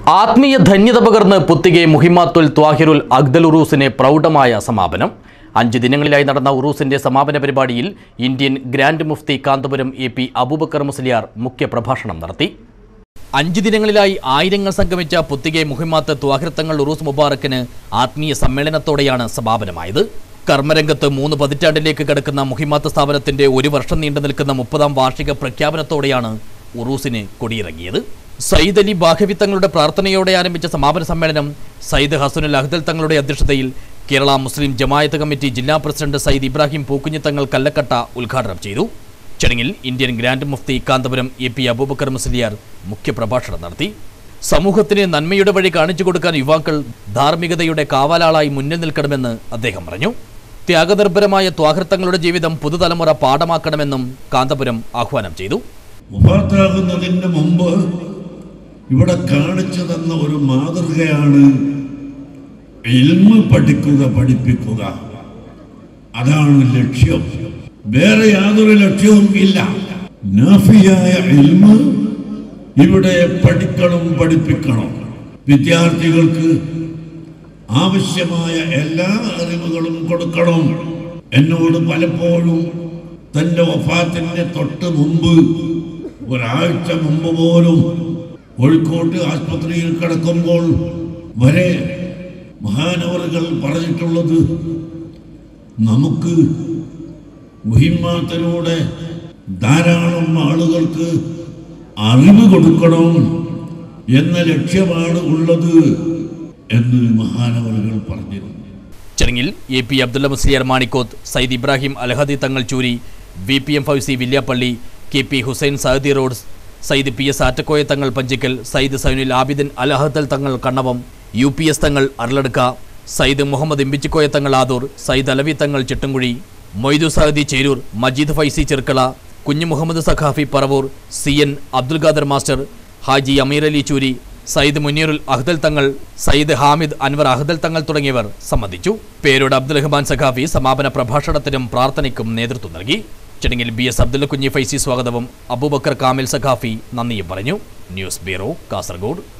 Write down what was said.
ആത്മീയ ധന്യത പകർന്ന് പുത്തികെ മുഹിമാത്തുൽ ത്വാഹിറുൽ അഗ്ദൽ ഉറൂസിന് പ്രൗഢമായ സമാപനം അഞ്ച് ദിനങ്ങളിലായി നടന്ന ഉറൂസിന്റെ സമാപന പരിപാടിയിൽ ഇന്ത്യൻ ഗ്രാൻഡ് മുഫ്തി കാന്തപുരം എ പി അബൂബക്കർ മുസ്ലിയാർ മുഖ്യപ്രഭാഷണം നടത്തി അഞ്ച് ദിനങ്ങളിലായി ആയിരങ്ങൾ സംഗമിച്ച പുത്തികെ മുഹിമാത്ത് ത്വാഹിർത്തങ്ങൾ ഉറൂസ് മുബാറക്കിന് ആത്മീയ സമ്മേളനത്തോടെയാണ് സമാപനമായത് കർമ്മരംഗത്ത് മൂന്ന് പതിറ്റാണ്ടിലേക്ക് കടക്കുന്ന മുഹിമാത്ത് സ്ഥാപനത്തിന്റെ ഒരു വർഷം നീണ്ടു നിൽക്കുന്ന മുപ്പതാം വാർഷിക പ്രഖ്യാപനത്തോടെയാണ് ഉറൂസിന് കൊടിയിറങ്ങിയത് സയ്യിദ് അലി ബാഹവി തങ്ങളുടെ പ്രാർത്ഥനയോടെ ആരംഭിച്ച സമാപന സമ്മേളനം സയ്യിദ് ഹസനുൽ അഹ്ദൽ തങ്ങളുടെ അധ്യക്ഷതയിൽ കേരള മുസ്ലിം ജമായത്ത് കമ്മിറ്റി ജില്ലാ പ്രസിഡന്റ് സയ്യിദ് ഇബ്രാഹിം പൂക്കുഞ്ഞി തങ്ങൾ കല്ലക്കട്ട ഉദ്ഘാടനം ചെയ്തു ചടങ്ങിൽ ഇന്ത്യൻ ഗ്രാൻഡ് മുഫ്തി കാന്തപുരം എ പി അബൂബക്കർ മുസ്ലിയാർ മുഖ്യപ്രഭാഷണം നടത്തി സമൂഹത്തിന് നന്മയുടെ വഴി കാണിച്ചു കൊടുക്കാൻ യുവാക്കൾ ധാർമ്മികതയുടെ കാവലാളായി മുന്നിൽ നിൽക്കണമെന്ന് അദ്ദേഹം പറഞ്ഞു ത്യാഗനിർഭരമായ ത്വാഹൃത്തങ്ങളുടെ ജീവിതം പുതുതലമുറ പാഠമാക്കണമെന്നും കാന്തപുരം ആഹ്വാനം ചെയ്തു മുഫാത്താകുന്നതിന് മുമ്പ് ഇവിടെ കാണിച്ചു തന്ന ഒരു മാതൃകയാണ് ഇൽമ പഠിക്കുക പഠിപ്പിക്കുക അതാണ് ലക്ഷ്യം വേറെ യാതൊരു ലക്ഷ്യവും ഇല്ല നാഫിയായ ഇൽമ ഇവിടെ പഠിക്കണം പഠിപ്പിക്കണം വിദ്യാർത്ഥികൾക്ക് ആവശ്യമായ എല്ലാ അറിവുകളും കൊടുക്കണം എന്നോട് പലപ്പോഴും തന്റെ വഫാത്തിന്റെ തൊട്ട് മുമ്പ് ഒരാഴ്ച മുമ്പ് പോലും കോഴിക്കോട്ട് ആസ്പത്രിയിൽ കിടക്കുമ്പോൾ വരെ മഹാനവറുകൾ പറഞ്ഞിട്ടുള്ളത് നമുക്ക് മുഹിമാത്തിലൂടെ ധാരാളം ആളുകൾക്ക് അറിവ് കൊടുക്കണം എന്ന ലക്ഷ്യമാണ് ഉള്ളത് എന്ന് മഹാനവറുകൾ പറഞ്ഞിരുന്നു ചടങ്ങിൽ A P Abdulla Musliyar Manikoth Sayyid Ibrahim Alahadi Thangal Choori V P M Faizy Villiappally K P Hussain Saadi റോഡ്സ് സയ്യിദ് പി എസ് ആറ്റക്കോയ തങ്ങൾ പഞ്ചിക്കൽ സയ്യിദ് സൈനുൽ ആബിദിൻ അലഹദൽ തങ്ങൾ കണ്ണവം യു പി എസ് തങ്ങൾ അർലടുക്ക സയ്യിദ് മുഹമ്മദ് ഇമ്പിച്ചിക്കോയ തങ്ങൾ ആദൂർ സയ്യിദ് അലവി തങ്ങൾ ചിട്ടുംകുഴി Moidu സഹദി Cheroor Majeed Faizy Cherkala Kunhu Muhammad Saqafi Paravur C N Abdul Khader master Haji Ameer Ali Choori Sayyid Munirul Ahdal Thangal Sayyid Hamid Anwar Ahdal തങ്ങൾ തുടങ്ങിയവർ സംബന്ധിച്ചു പേരോട് അബ്ദുൽ റഹ്മാൻ സഖാഫി സമാപന പ്രഭാഷണത്തിനും പ്രാർത്ഥനയ്ക്കും നേതൃത്വം നൽകി ചടങ്ങിൽ ബി എസ് അബ്ദുൽ കുഞ്ഞി ഫൈസി സ്വാഗതവും അബൂബക്കർ കാമിൽ സഖാഫി നന്ദിയും പറഞ്ഞു ന്യൂസ് ബ്യൂറോ കാസർഗോഡ്